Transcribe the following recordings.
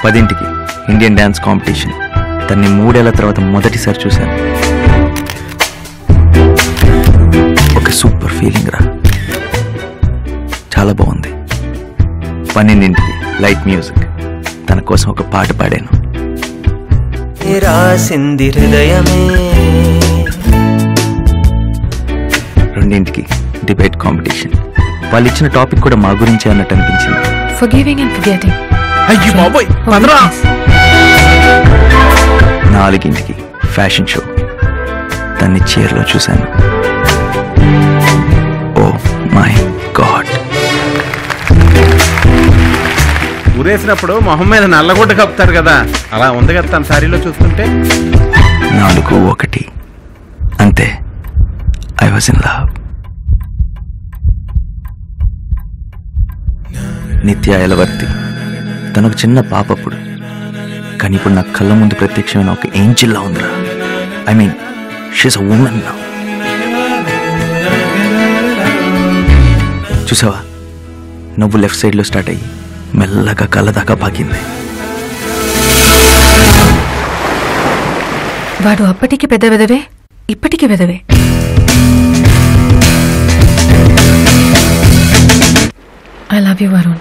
పదింటికి Indian dance competition తన్ని మూడేళ్ల తర్వాత మొదటిసారి చూశాను ఒక సూపర్ ఫీలింగ్ రా చాలా బాగుంది పన్నెండింటికి లైట్ మ్యూజిక్ తన కోసం ఒక పాట పాడాను రాసింది హృదయమే రెండింటికి డిబేట్ కాంపిటీషన్ వాళ్ళు ఇచ్చిన టాపిక్ కూడా మా గురించే అన్నట్టు అనిపించింది Forgiving and forgetting. అయ్యి బాబోయ్ Oh, పదరా yes. నాలుగింటికి ఫ్యాషన్ షో దాన్ని చీరలో చూశాను ఓ మై గాడ్ ఊరేసినప్పుడు మొహం మీద నల్లగొడ్డ కప్పుతారు కదా అలా ఉంది కదా తన సారీలో చూస్తుంటే నాలుగు ఒకటి అంతే ఐ వాజ్ ఇన్ లవ్ నిత్య ఎలవర్తి తను ఒక చిన్న పాపప్పుడు కానీ ఇప్పుడు నా కళ్ళ ముందు ప్రత్యక్షమైన ఒక ఏంజిల్లా ఉందిరా I mean she's a woman నా చూసావా నువ్వు లెఫ్ట్ సైడ్లో స్టార్ట్ అయ్యి మెల్లగా కళ్ళ దాకా పాకింది వాడు అప్పటికి పెద్ద వెదవే ఇప్పటికి వెదవే I love you Varun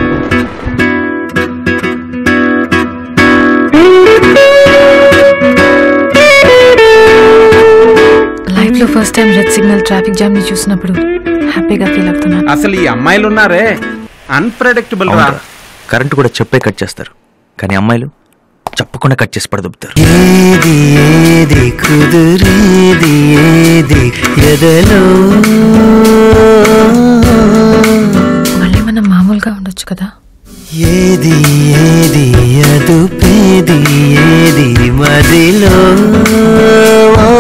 life లో first time red signal traffic jam ని చూసినప్పుడు హ్యాపీగా ఫీల్ అవుతున్నాను అసలు ఈ అమ్మాయిలు ఉన్నారే అన్ప్రెడిక్టబుల్ రా అవునరా. కరెంటు కూడా చెప్పే కట్ చేస్తారు కానీ అమ్మాయిలు చెప్పకుండా కట్ చేసి పడదొబ్బుతారు ఏది ఏది కుదురేది ఏది ఎదలో మళ్ళీ మనం మామూలుగా ఉండొచ్చు కదా ఏది ఏది అదుపేది ఏది మదిలో